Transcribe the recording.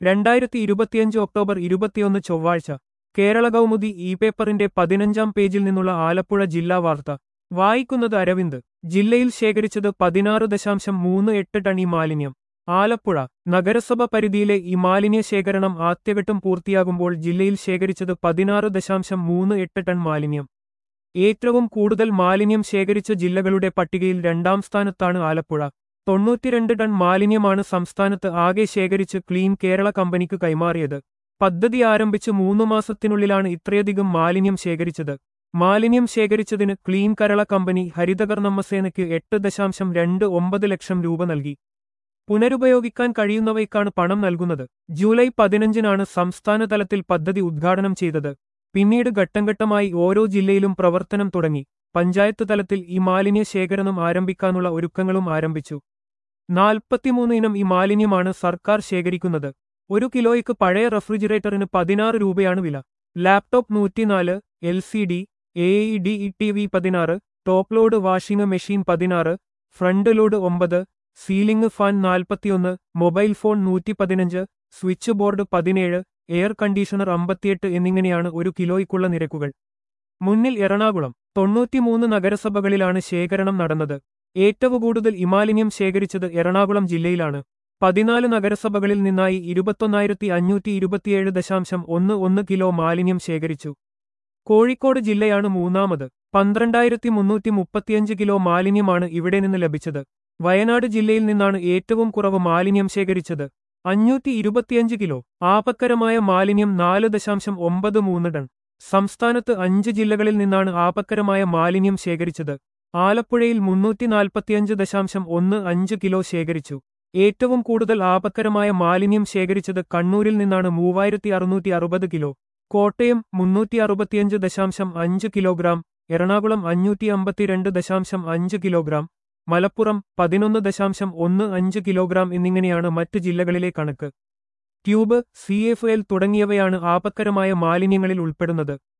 രണ്ടായിരത്തി ഇരുപത്തിയഞ്ച് ഒക്ടോബർ ഇരുപത്തിയൊന്ന് ചൊവ്വാഴ്ച കേരള കൗമുദി ഇ പേപ്പറിന്റെ പതിനഞ്ചാം പേജിൽ നിന്നുള്ള ആലപ്പുഴ ജില്ലാ വാർത്ത വായിക്കുന്നത് അരവിന്ദ് ജില്ലയിൽ ശേഖരിച്ചത് പതിനാറ് ദശാംശം മൂന്ന് എട്ട് ടൺ ഈ മാലിന്യം ആലപ്പുഴ നഗരസഭ പരിധിയിലെ ഈ മാലിന്യ ശേഖരണം ആദ്യഘട്ടം പൂർത്തിയാകുമ്പോൾ ജില്ലയിൽ ശേഖരിച്ചത് പതിനാറ് ദശാംശം മൂന്ന് എട്ട് ടൺ മാലിന്യം ഏറ്റവും കൂടുതൽ മാലിന്യം ശേഖരിച്ച ജില്ലകളുടെ പട്ടികയിൽ രണ്ടാം സ്ഥാനത്താണ് ആലപ്പുഴ തൊണ്ണൂറ്റിരണ്ട് ടൺ മാലിന്യമാണ് സംസ്ഥാനത്ത് ആകെ ശേഖരിച്ച് ക്ലീൻ കേരള കമ്പനിക്ക് കൈമാറിയത് പദ്ധതി ആരംഭിച്ച് മൂന്നു മാസത്തിനുള്ളിലാണ് ഇത്രയധികം മാലിന്യം ശേഖരിച്ചത് മാലിന്യം ശേഖരിച്ചതിന് ക്ലീൻ കേരള കമ്പനി ഹരിതകർമ്മസേനയ്ക്ക് എട്ട് ദശാംശം രണ്ട് ഒമ്പത് ലക്ഷം രൂപ നൽകി പുനരുപയോഗിക്കാൻ കഴിയുന്നവയ്ക്കാണ് പണം നൽകുന്നത് ജൂലൈ പതിനഞ്ചിനാണ് സംസ്ഥാന തലത്തിൽ പദ്ധതി ഉദ്ഘാടനം ചെയ്തത് പിന്നീട് ഘട്ടംഘട്ടമായി ഓരോ ജില്ലയിലും പ്രവർത്തനം തുടങ്ങി പഞ്ചായത്ത് തലത്തിൽ ഈ മാലിന്യ ശേഖരണം ആരംഭിക്കാനുള്ള ഒരുക്കങ്ങളും ആരംഭിച്ചു നാൽപ്പത്തിമൂന്ന് ഇനം ഈ മാലിന്യമാണ് സർക്കാർ ശേഖരിക്കുന്നത് ഒരു കിലോയ്ക്ക് പഴയ റെഫ്രിജറേറ്ററിന് പതിനാറ് രൂപയാണ് വില ലാപ്ടോപ്പ് നൂറ്റിനാല് L C D A E D E T V പതിനാറ് ടോപ്പ് ലോഡ് വാഷിംഗ് മെഷീൻ പതിനാറ് ഫ്രണ്ട് ലോഡ് ഒമ്പത് സീലിംഗ് ഫാൻ നാൽപ്പത്തിയൊന്ന് മൊബൈൽ ഫോൺ നൂറ്റി പതിനഞ്ച് സ്വിച്ച് ബോർഡ് പതിനേഴ് എയർ കണ്ടീഷണർ അമ്പത്തിയെട്ട് എന്നിങ്ങനെയാണ് ഒരു കിലോയ്ക്കുള്ള നിരക്കുകൾ മുന്നിൽ എറണാകുളം തൊണ്ണൂറ്റിമൂന്ന് നഗരസഭകളിലാണ് ശേഖരണം നടന്നത് ഏറ്റവും കൂടുതൽ ഇമാലിന്യം ശേഖരിച്ചത് എറണാകുളം ജില്ലയിലാണ് പതിനാല് നഗരസഭകളിൽ നിന്നായി ഇരുപത്തൊന്നായിരത്തി അഞ്ഞൂറ്റി ഇരുപത്തിയേഴ് ദശാംശം ഒന്ന് ഒന്ന് കിലോ മാലിന്യം ശേഖരിച്ചു കോഴിക്കോട് ജില്ലയാണ് മൂന്നാമത് പന്ത്രണ്ടായിരത്തി മുന്നൂറ്റി മുപ്പത്തിയഞ്ച് കിലോ മാലിന്യമാണ് ഇവിടെ നിന്ന് ലഭിച്ചത് വയനാട് ജില്ലയിൽ നിന്നാണ് ഏറ്റവും കുറവ് മാലിന്യം ശേഖരിച്ചത് അഞ്ഞൂറ്റി ഇരുപത്തിയഞ്ച് കിലോ ആപക്കരമായ മാലിന്യം നാല് ദശാംശം ഒമ്പത് മൂന്ന് ടൺ സംസ്ഥാനത്ത് അഞ്ച് ജില്ലകളിൽ നിന്നാണ് ആപക്കരമായ മാലിന്യം ശേഖരിച്ചത് ആലപ്പുഴയിൽ മുന്നൂറ്റി നാൽപ്പത്തിയഞ്ച് ദശാംശം ഒന്ന് അഞ്ച് കിലോ ശേഖരിച്ചു ഏറ്റവും കൂടുതൽ ആപക്കരമായ മാലിന്യം ശേഖരിച്ചത് കണ്ണൂരിൽ നിന്നാണ് മൂവായിരത്തി അറുന്നൂറ്റി അറുപത് കിലോ കോട്ടയം മുന്നൂറ്റി അറുപത്തിയഞ്ച് ദശാംശം അഞ്ച് കിലോഗ്രാം എറണാകുളം അഞ്ഞൂറ്റി അമ്പത്തിരണ്ട് ദശാംശം അഞ്ച് കിലോഗ്രാം മലപ്പുറം പതിനൊന്ന് ദശാംശം ഒന്ന് അഞ്ച് കിലോഗ്രാം എന്നിങ്ങനെയാണ് മറ്റ് ജില്ലകളിലെ കണക്ക് ട്യൂബ് സി എഫ് എൽ തുടങ്ങിയവയാണ് ആപക്കരമായ മാലിന്യങ്ങളിൽ ഉൾപ്പെടുന്നത്